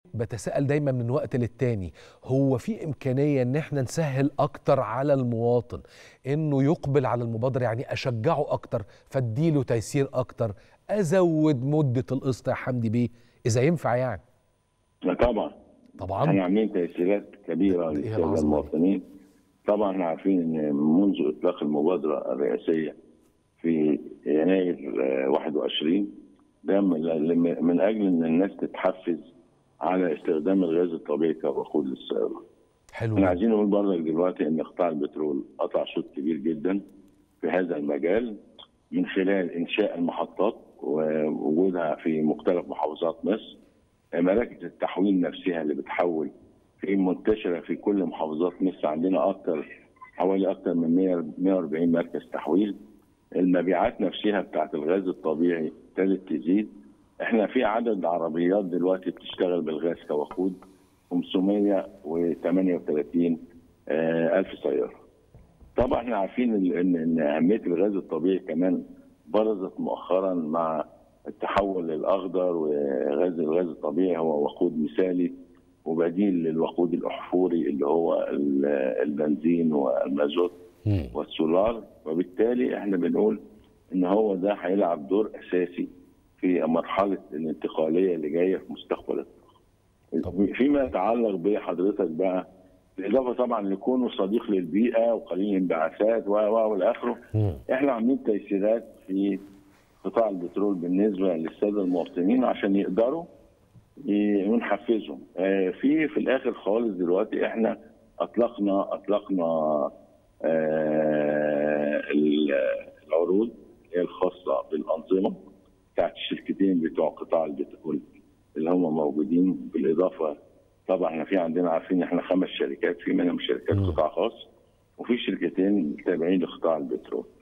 بتساءل دايما من وقت للتاني هو في امكانيه ان احنا نسهل اكتر على المواطن انه يقبل على المبادره يعني اشجعه اكتر فاديله تيسير اكتر ازود مده القسط يا حمدي بيه اذا ينفع يعني لا طبعا طبعا احنا عاملين تيسيرات كبيره إيه للساده العظمة دي؟ المواطنين طبعا احنا عارفين ان منذ اطلاق المبادره الرئاسيه في يناير آه، 21 ده من من اجل ان الناس تتحفز على استخدام الغاز الطبيعي كوقود للسيارات. حلو احنا جدا. عايزين نقول برضك دلوقتي ان قطاع البترول قطع شوط كبير جدا في هذا المجال من خلال انشاء المحطات ووجودها في مختلف محافظات مصر مراكز التحويل نفسها اللي بتحول في منتشره في كل محافظات مصر عندنا اكثر حوالي اكثر من 100 140 مركز تحويل المبيعات نفسها بتاعت الغاز الطبيعي ابتدت تزيد احنا في عدد عربيات دلوقتي بتشتغل بالغاز كوقود 538 آه، ألف سيارة طبعا احنا عارفين ال- ان ان اهميه الغاز الطبيعي كمان برزت مؤخرا مع التحول الاخضر وغاز الغاز الطبيعي هو وقود مثالي وبديل للوقود الاحفوري اللي هو ال- البنزين والمازوت مم. والسولار وبالتالي احنا بنقول ان هو ده هيلعب دور اساسي في مرحله الانتقاليه اللي جايه في مستقبل الطاقه. فيما يتعلق بحضرتك بقى بالاضافه طبعا لكونه صديق للبيئه وقليل الانبعاثات و و والى اخره مم. احنا عاملين تيسيرات في قطاع البترول بالنسبه للساده المواطنين عشان يقدروا ي- ونحفزهم آه، في في الاخر خالص دلوقتي احنا اطلقنا اطلقنا آه، ال- العروض اللي هي الخاصه بالانظمه بتاعت الشركتين بتوع قطاع البترول اللي هم موجودين بالاضافه طبعا احنا في عندنا عارفين احنا خمس شركات في منهم شركات مم. قطاع خاص وفي شركتين تابعين لقطاع البترول